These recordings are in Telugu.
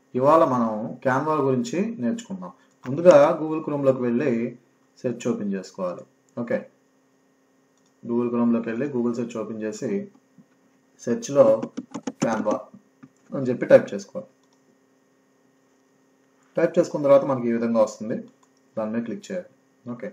ఇవాళ మనం క్యాన్వా గురించి నేర్చుకుందాం ముందుగా గూగుల్ క్రోమ్లోకి వెళ్ళి సెర్చ్ ఓపెన్ చేసుకోవాలి ఓకే గూగుల్ క్రోమ్లోకి వెళ్ళి గూగుల్ సెర్చ్ ఓపెన్ చేసి సెర్చ్లో క్యాన్వా అని చెప్పి టైప్ చేసుకోవాలి టైప్ చేసుకున్న తర్వాత మనకి ఈ విధంగా వస్తుంది దాని మీద క్లిక్ చేయాలి ఓకే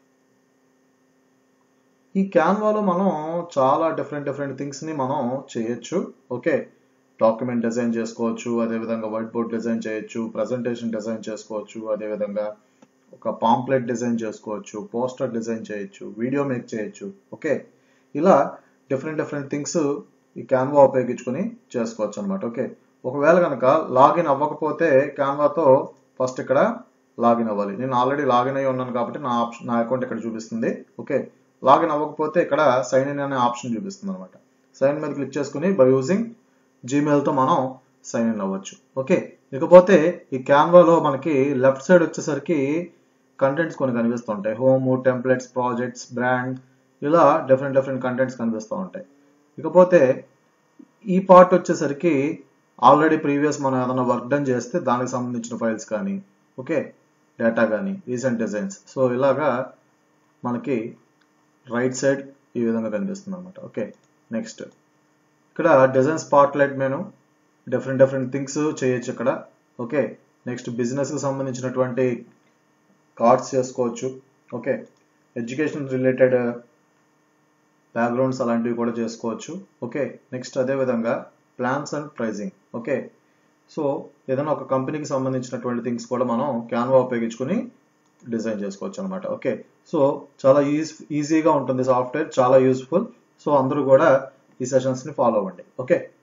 ఈ క్యాన్వాలో మనం చాలా డిఫరెంట్ డిఫరెంట్ థింగ్స్ని మనం చేయొచ్చు ఓకే డాక్యుమెంట్ డిజైన్ చేసుకోవచ్చు అదేవిధంగా వైట్ బోర్డ్ డిజైన్ చేయొచ్చు ప్రజెంటేషన్ డిజైన్ చేసుకోవచ్చు అదేవిధంగా ఒక పాంప్లెట్ డిజైన్ చేసుకోవచ్చు పోస్టర్ డిజైన్ చేయొచ్చు వీడియో మేక్ చేయొచ్చు ఓకే ఇలా డిఫరెంట్ డిఫరెంట్ థింగ్స్ ఈ క్యాన్వా ఉపయోగించుకొని చేసుకోవచ్చు అనమాట ఓకే ఒకవేళ కనుక లాగిన్ అవ్వకపోతే క్యాన్వాతో ఫస్ట్ ఇక్కడ లాగిన్ అవ్వాలి నేను ఆల్రెడీ లాగిన్ అయ్యి ఉన్నాను కాబట్టి నా ఆప్షన్ నా అకౌంట్ ఇక్కడ చూపిస్తుంది ఓకే లాగిన్ అవ్వకపోతే ఇక్కడ సైన్ ఇన్ అనే ఆప్షన్ చూపిస్తుంది అనమాట సైన్ మీద క్లిక్ చేసుకుని బై యూజింగ్ జీమెయిల్తో మనం సైన్ ఇన్ అవ్వచ్చు ఓకే ఇకపోతే ఈ క్యాన్వాలో మనకి లెఫ్ట్ సైడ్ వచ్చేసరికి కంటెంట్స్ కొన్ని కనిపిస్తుంటాయి హోమ్ టెంప్లెట్స్ ప్రాజెక్ట్స్ బ్రాండ్ ఇలా డిఫరెంట్ డిఫరెంట్ కంటెంట్స్ కనిపిస్తూ ఉంటాయి ఇకపోతే ఈ పార్ట్ వచ్చేసరికి ఆల్రెడీ ప్రీవియస్ మనం ఏదైనా వర్క్ డన్ చేస్తే దానికి సంబంధించిన ఫైల్స్ కానీ ఓకే డేటా కానీ రీసెంట్ డిజైన్స్ సో ఇలాగా మనకి రైట్ సైడ్ ఈ విధంగా కనిపిస్తుంది అనమాట ఓకే నెక్స్ట్ ఇక్కడ design spotlight menu different different things చేయొచ్చు ఇక్కడ ఓకే నెక్స్ట్ బిజినెస్కి సంబంధించినటువంటి కార్డ్స్ చేసుకోవచ్చు ఓకే ఎడ్యుకేషన్ రిలేటెడ్ బ్యాక్గ్రౌండ్స్ అలాంటివి కూడా చేసుకోవచ్చు ఓకే నెక్స్ట్ అదే విధంగా plans and pricing okay so ఏదైనా ఒక కంపెనీకి సంబంధించినటువంటి థింగ్స్ కూడా మనం క్యాన్వా ఉపయోగించుకుని డిజైన్ చేసుకోవచ్చు అనమాట ఓకే సో చాలా ఈజీ ఈజీగా ఉంటుంది సాఫ్ట్వేర్ చాలా యూస్ఫుల్ సో అందరూ కూడా ఈ సెషన్స్ని ఫాలో అవ్వండి ఓకే